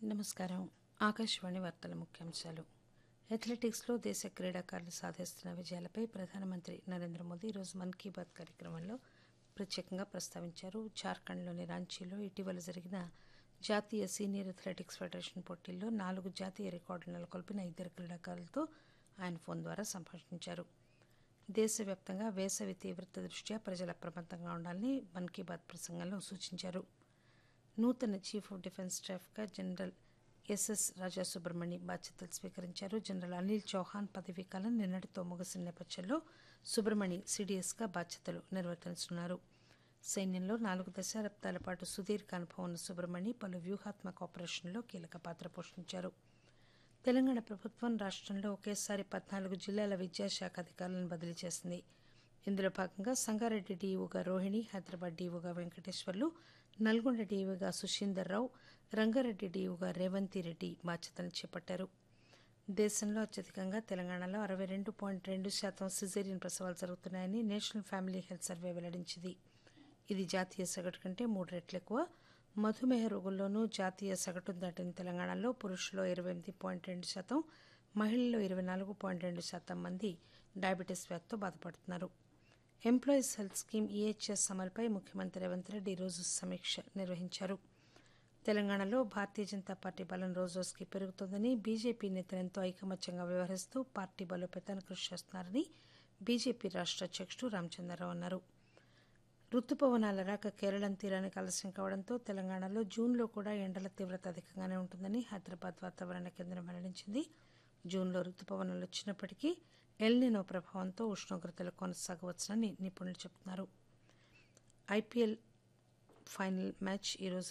నమస్కారం ఆకాశవాణి వార్తల ముఖ్యాంశాలు అథ్లెటిక్స్లో దేశ క్రీడాకారులు సాధిస్తున్న విజయాలపై ప్రధానమంత్రి నరేంద్ర మోదీ ఈరోజు మన్ కీ బాత్ కార్యక్రమంలో ప్రత్యేకంగా ప్రస్తావించారు జార్ఖండ్లోని రాంచీలో ఇటీవల జరిగిన జాతీయ సీనియర్ అథ్లెటిక్స్ ఫెడరేషన్ పోటీల్లో నాలుగు జాతీయ రికార్డులు నెలకొల్పిన ఇద్దరు క్రీడాకారులతో ఆయన ఫోన్ ద్వారా సంభాషించారు దేశవ్యాప్తంగా వేసవి తీవ్రత దృష్ట్యా ప్రజలు అప్రమత్తంగా ఉండాలని మన్ కీ బాత్ ప్రసంగంలో సూచించారు నూతన చీఫ్ ఆఫ్ డిఫెన్స్ స్టాఫ్గా జనరల్ ఎస్ఎస్ రాజా సుబ్రహ్మణి బాధ్యతలు స్వీకరించారు జనరల్ అనిల్ చౌహాన్ పదవీ కాలం నిన్నటితో ముగిసిన నేపథ్యంలో సుబ్రహ్మణి సిడిఎస్గా బాధ్యతలు నిర్వర్తించనున్నారు సైన్యంలో నాలుగు దశాబ్దాల పాటు సుదీర్ఘ అనుభవం ఉన్న సుబ్రహ్మణి పలు వ్యూహాత్మక ఆపరేషన్లో కీలక పాత్ర పోషించారు తెలంగాణ ప్రభుత్వం రాష్టంలో ఒకేసారి పద్నాలుగు జిల్లాల విద్యాశాఖ అధికారులను బదిలీ చేసింది ఇందులో భాగంగా సంగారెడ్డి డీఈఓగా రోహిణి హైదరాబాద్ డీఈఓగా వెంకటేశ్వర్లు నల్గొండ డీఈఓగా సుశీందర్ రావు రంగారెడ్డి డీఈఓగా రేవంతి రెడ్డి బాధ్యతలు చేపట్టారు దేశంలో అత్యధికంగా తెలంగాణలో అరవై రెండు పాయింట్ రెండు శాతం సిజేరియన్ ప్రసవాలు జరుగుతున్నాయని నేషనల్ ఫ్యామిలీ హెల్త్ సర్వే వెల్లడించింది ఇది జాతీయ సగటు కంటే మూడు రెట్లు ఎక్కువ మధుమేహ రోగుల్లోనూ జాతీయ సగటును దాటిన తెలంగాణలో పురుషుల్లో ఇరవై ఎనిమిది పాయింట్ రెండు శాతం మహిళల్లో ఇరవై నాలుగు పాయింట్ రెండు శాతం మంది డయాబెటీస్ వ్యాధితో బాధపడుతున్నారు ఎంప్లాయీస్ హెల్త్ స్కీమ్ ఈహెచ్ఎస్ అమలుపై ముఖ్యమంత్రి రేవంత్ రెడ్డి ఈరోజు సమీక్ష నిర్వహించారు తెలంగాణలో భారతీయ జనతా పార్టీ బలం రోజురోజుకి పెరుగుతోందని బీజేపీ నేతలు ఎంతో ఐకమత్యంగా వ్యవహరిస్తూ పార్టీ బలోపేతానికి కృషి చేస్తున్నారని బీజేపీ రాష్ట అధ్యక్షుడు రామచంద్రరావు అన్నారు రుతుపవనాల రాక కేరళం తీరానికి ఆలస్యం కావడంతో తెలంగాణలో జూన్లో కూడా ఎండల తీవ్రత అధికంగానే ఉంటుందని హైదరాబాద్ వాతావరణ కేంద్రం వెల్లడించింది జూన్లో రుతుపవనాలు వచ్చినప్పటికీ ఎల్నినో ప్రభావంతో ఉష్ణోగ్రతలు కొనసాగవచ్చునని నిపుణులు చెబుతున్నారు ఐపీఎల్ ఫైనల్ మ్యాచ్ ఈరోజు